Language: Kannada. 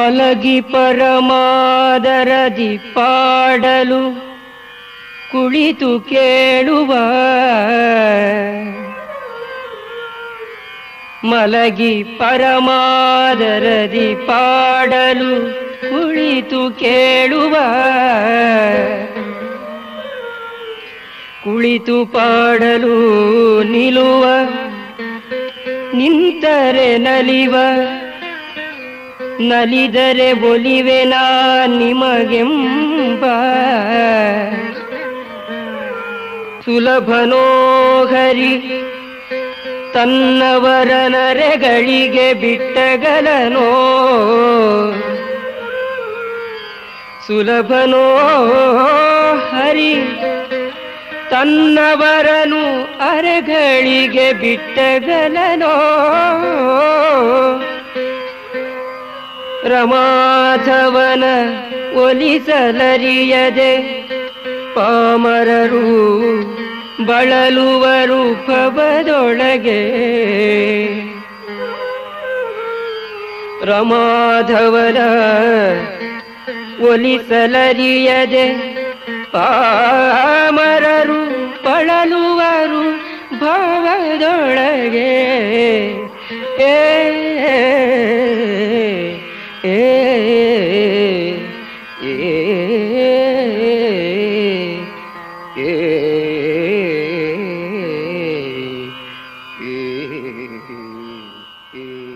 ಮಲಗಿ ಪರಮಾದರದಿ ಪಾಡಲು ಕುಳಿತು ಕೇಳುವ ಮಲಗಿ ಪರಮಾದರದಿ ಪಾಡಲು ಕುಳಿತು ಕೇಳುವ ಕುಳಿತು ಪಾಡಲು ನಿಲುವ ನಿಂತರೆ ನಲಿವ ನಲಿದರೆ ಒಲಿವೆನಾ ನಿಮಗೆಂಬ ಸುಲಭನೋ ಹರಿ ತನ್ನವರ ನರೆಗಳಿಗೆ ಬಿಟ್ಟಗಲನೋ ಸುಲಭನೋ ಹರಿ ತನ್ನವರನು ಅರೆಗಳಿಗೆ ಬಿಟ್ಟಗಲನೋ ರಮಾಧವನ ಒಲಿಸಲರಿಯದೆ ಪಾಮರರು ಬಳಲುವರು ಭವದೊಳಗೆ ರಮಾಧವನ ಒಲಿಸಲರಿಯದೆ ಪಾಮರರು ಬಳಲುವರು ಭವದೊಳಗೆ ಏ ಏ ಏ ಏ